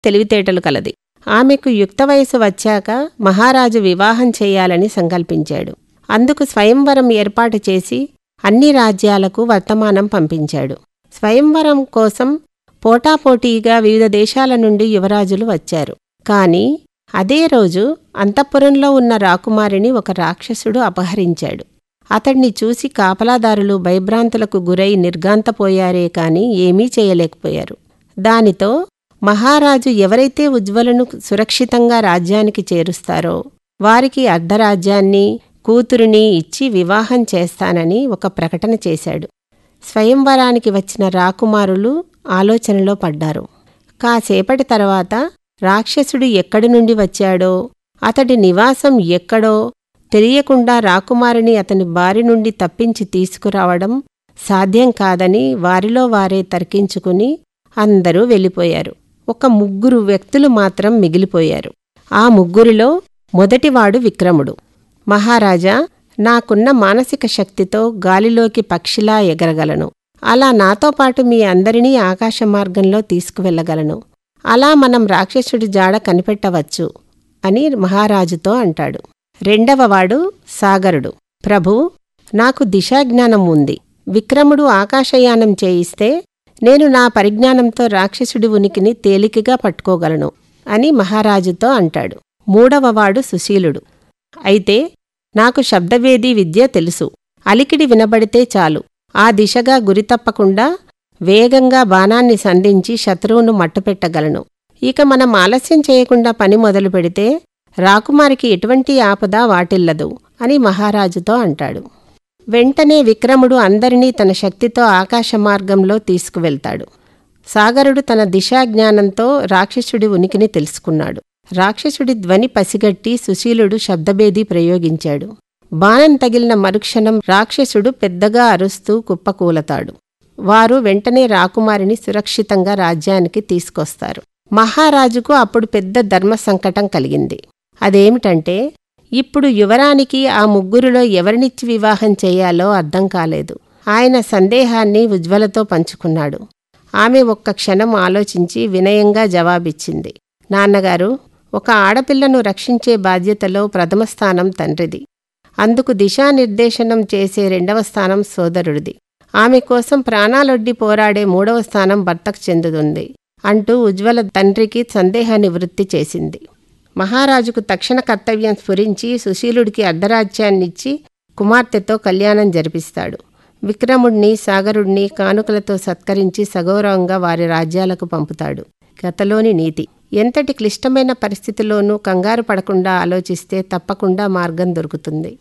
తెలివితేటలు కలది ఆమెకు యుక్త వయసు వచ్చాక మహారాజు వివాహం చేయాలని సంకల్పించాడు అందుకు స్వయంవరం ఏర్పాటు చేసి అన్ని రాజ్యాలకు వర్తమానం పంపించాడు స్వయంవరం కోసం పోటాపోటీగా వివిధ దేశాల నుండి యువరాజులు వచ్చారు కాని అదే రోజు అంతఃపురంలో ఉన్న రాకుమారిని ఒక రాక్షసుడు అపహరించాడు అతణ్ణి చూసి కాపలాదారులు భయభ్రాంతులకు గురై నిర్గాంతపోయారే కాని ఏమీ చేయలేకపోయారు దానితో మహారాజు ఎవరైతే ఉజ్వలను సురక్షితంగా రాజ్యానికి చేరుస్తారో వారికి అర్ధరాజ్యాన్ని కూతురిని ఇచ్చి వివాహం చేస్తానని ఒక ప్రకటన చేశాడు స్వయంవరానికి వచ్చిన రాకుమారులు ఆలోచనలో పడ్డారు కాసేపటి తర్వాత రాక్షసుడు ఎక్కడి నుండి వచ్చాడో అతడి నివాసం ఎక్కడో తెలియకుండా రాకుమారిని అతని బారి నుండి తప్పించి తీసుకురావడం సాధ్యం కాదని వారిలో వారే తర్కించుకుని అందరూ వెళ్ళిపోయారు ఒక ముగ్గురు వ్యక్తులు మాత్రం మిగిలిపోయారు ఆ ముగ్గురిలో మొదటివాడు విక్రముడు మహారాజా నాకున్న మానసిక శక్తితో గాలిలోకి పక్షిలా ఎగరగలను అలా నాతో పాటు మీ అందరినీ ఆకాశ మార్గంలో తీసుకువెళ్ళగలను అలా మనం రాక్షసుడి జాడ కనిపెట్టవచ్చు అని మహారాజుతో అంటాడు రెండవవాడు సాగరుడు ప్రభు నాకు దిశాజ్ఞానం ఉంది విక్రముడు ఆకాశయానం చేయిస్తే నేను నా పరిజ్ఞానంతో రాక్షసుడి ఉనికిని తేలికగా పట్టుకోగలను అని మహారాజుతో అంటాడు మూడవవాడు సుశీలుడు అయితే నాకు శబ్దవేది విద్య తెలుసు అలికిడి వినబడితే చాలు ఆ దిశగా గురి తప్పకుండా వేగంగా బాణాన్ని సంధించి శత్రువును మట్టుపెట్టగలను ఇక మనం ఆలస్యం చేయకుండా పని మొదలు పెడితే రాకుమారికి ఎటువంటి ఆపద వాటిల్లదు అని మహారాజుతో అంటాడు వెంటనే విక్రముడు అందరినీ తన శక్తితో ఆకాశ మార్గంలో తీసుకువెళ్తాడు సాగరుడు తన దిశాజ్ఞానంతో రాక్షసుడి ఉనికిని తెలుసుకున్నాడు రాక్షసుడి ధ్వని పసిగట్టి సుశీలుడు శబ్దభేది ప్రయోగించాడు బాణం తగిలిన మరుక్షణం రాక్షసుడు పెద్దగా అరుస్తూ కుప్పకూలతాడు వారు వెంటనే రాకుమారిని సురక్షితంగా రాజ్యానికి తీసుకొస్తారు మహారాజుకు అప్పుడు పెద్ద ధర్మ సంకటం కలిగింది అదేమిటంటే ఇప్పుడు యువరానికి ఆ ముగ్గురిలో ఎవరినిచ్చి వివాహం చేయాలో అర్థం కాలేదు ఆయన సందేహాన్ని ఉజ్వలతో పంచుకున్నాడు ఆమె ఒక్క క్షణం ఆలోచించి వినయంగా జవాబిచ్చింది నాన్నగారు ఒక ఆడపిల్లను రక్షించే బాధ్యతలో ప్రథమ స్థానం తండ్రిది అందుకు దిశానిర్దేశనం చేసే రెండవ స్థానం సోదరుడిది ఆమె కోసం ప్రాణాలొడ్డి పోరాడే మూడవ స్థానం భర్తకు చెందుతుంది అంటూ ఉజ్వల తండ్రికి సందేహ నివృత్తి చేసింది మహారాజుకు తక్షణ కర్తవ్యం స్ఫురించి సుశీలుడికి అర్ధరాజ్యాన్నిచ్చి కుమార్తెతో కళ్యాణం జరిపిస్తాడు విక్రముణ్ణి సాగరుణ్ణి కానుకలతో సత్కరించి సగౌరవంగా వారి రాజ్యాలకు పంపుతాడు గతలోని నీతి ఎంతటి క్లిష్టమైన పరిస్థితిలోనూ కంగారు పడకుండా ఆలోచిస్తే తప్పకుండా మార్గం దొరుకుతుంది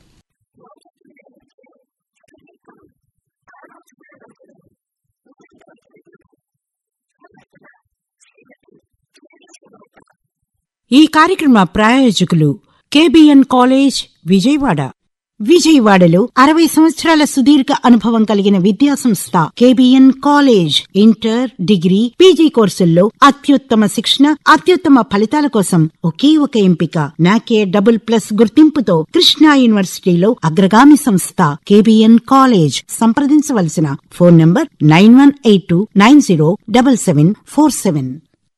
ఈ కార్యక్రమ ప్రాయోజకులు కేబిఎన్ కాలేజ్ విజయవాడ విజయవాడలో అరవై సంవత్సరాల సుదీర్ఘ అనుభవం కలిగిన విద్యాసంస్థ KBN college inter degree PG కోర్సుల్లో అత్యుత్తమ శిక్షణ అత్యుత్తమ ఫలితాల కోసం ఒకే ఒక ఎంపిక నాకే డబుల్ ప్లస్ గుర్తింపుతో కృష్ణా యూనివర్సిటీలో అగ్రగామి సంస్థ కేబిఎన్ కాలేజ్ సంప్రదించవలసిన phone number nine one eight two nine zero double seven four seven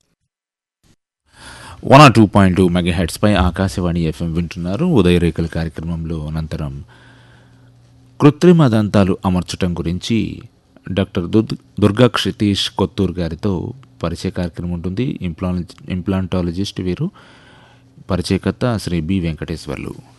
one ఆర్ టూ పాయింట్ టూ మెగాహెడ్స్పై ఆకాశవాణి ఎఫ్ఎం వింటున్నారు ఉదయరేఖల కార్యక్రమంలో అనంతరం కృత్రిమ దంతాలు అమర్చటం గురించి డాక్టర్ దుర్ దుర్గా క్షితీష్ కొత్తూరు గారితో పరిచయ కార్యక్రమం ఉంటుంది ఇంప్లాన్ ఇంప్లాంటాలజిస్ట్ వీరు పరిచయకర్త శ్రీ బి వెంకటేశ్వర్లు